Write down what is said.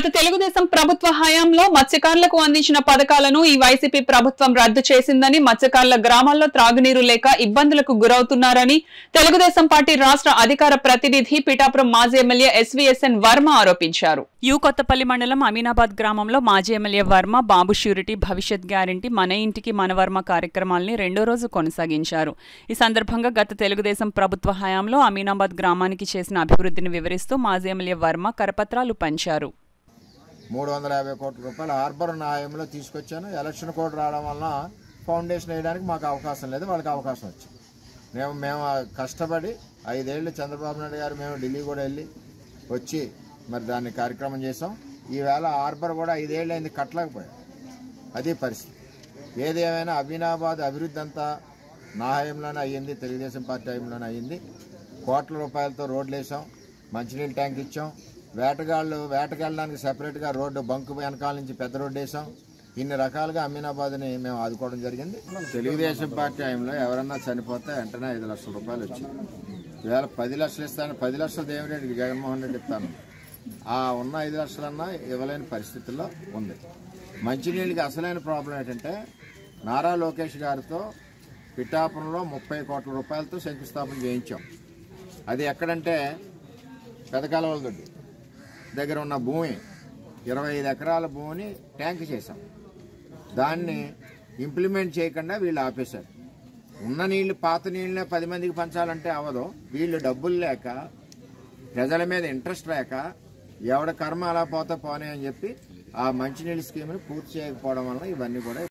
గత తెలుగుదేశం ప్రభుత్వ హయాంలో మత్స్యకారులకు అందించిన పథకాలను ఈ వైసీపీ ప్రభుత్వం రద్దు చేసిందని మత్స్యకారుల గ్రామాల్లో త్రాగునీరు లేక ఇబ్బందులకు గురవుతున్నారని తెలుగుదేశం పార్టీ రాష్ట్ర అధికార ప్రతినిధి పిఠాపురం మాజీ ఎమ్మెల్యే ఎస్వీఎస్ఎన్ వర్మ ఆరోపించారు యు కొత్తపల్లి మండలం అమీనాబాద్ గ్రామంలో మాజీ ఎమ్మెల్యే వర్మ బాబు ష్యూరిటీ భవిష్యత్ గ్యారంటీ మన ఇంటికి మన వర్మ కార్యక్రమాల్ని రెండో రోజు కొనసాగించారు ఈ సందర్భంగా గత తెలుగుదేశం ప్రభుత్వ హయాంలో అమీనాబాద్ గ్రామానికి చేసిన అభివృద్ధిని వివరిస్తూ మాజీ ఎమ్మెల్యే వర్మ కరపత్రాలు పంచారు మూడు వందల యాభై కోట్ల రూపాయలు హార్బర్ న్యాయంలో తీసుకొచ్చాను ఎలక్షన్ కోడ్ రావడం వలన ఫౌండేషన్ వేయడానికి మాకు అవకాశం లేదు వాళ్ళకి అవకాశం వచ్చింది మేము మేము కష్టపడి ఐదేళ్ళు చంద్రబాబు నాయుడు గారు మేము ఢిల్లీ కూడా వెళ్ళి వచ్చి మరి దాన్ని కార్యక్రమం చేసాం ఈవేళ హార్బర్ కూడా ఐదేళ్ళు అయింది కట్టలేకపోయాం అది పరిస్థితి ఏది ఏమైనా అమీనాబాద్ అభివృద్ధి అంతా నా హయంలోనే అయ్యింది తెలుగుదేశం పార్టీ హయంలోనే అయ్యింది కోట్ల రూపాయలతో రోడ్లు వేసాం మంచినీళ్ళ ట్యాంక్ ఇచ్చాం వేటగాళ్ళు వేటకెళ్ళడానికి సెపరేట్గా రోడ్డు బంకు వెనకాల నుంచి పెద్ద రోడ్డు వేసాం ఇన్ని రకాలుగా అమీనాబాద్ని మేము ఆదుకోవడం జరిగింది తెలుగుదేశం పార్టీ హయంలో ఎవరన్నా చనిపోతే వెంటనే ఐదు లక్షల రూపాయలు వచ్చింది ఇవాళ పది లక్షలు ఇస్తాను పది లక్షలు దేవిరెడ్డి జగన్మోహన్ రెడ్డి ఇస్తాను ఆ ఉన్న ఐదు లక్షలన్నా ఇవ్వలేని పరిస్థితుల్లో ఉంది మంచినీళ్ళకి అసలైన ప్రాబ్లం ఏంటంటే నారా లోకేష్ గారితో పిఠాపురంలో ముప్పై కోట్ల రూపాయలతో శంకుస్థాపన చేయించాం అది ఎక్కడంటే పెదకాలవల దొడ్డి దగ్గర ఉన్న భూమి ఇరవై ఐదు ఎకరాల భూమిని ట్యాంక్ చేశాం దాన్ని ఇంప్లిమెంట్ చేయకుండా వీళ్ళు ఆపేశారు ఉన్న నీళ్లు పాత నీళ్ళనే పది మందికి పంచాలంటే అవ్వదు వీళ్ళు డబ్బులు లేక ప్రజల మీద ఇంట్రెస్ట్ లేక ఎవడ కర్మ అలా పోతే పోనే అని చెప్పి ఆ మంచినీళ్ళ స్కీమ్ని పూర్తి చేయకపోవడం వల్ల ఇవన్నీ కూడా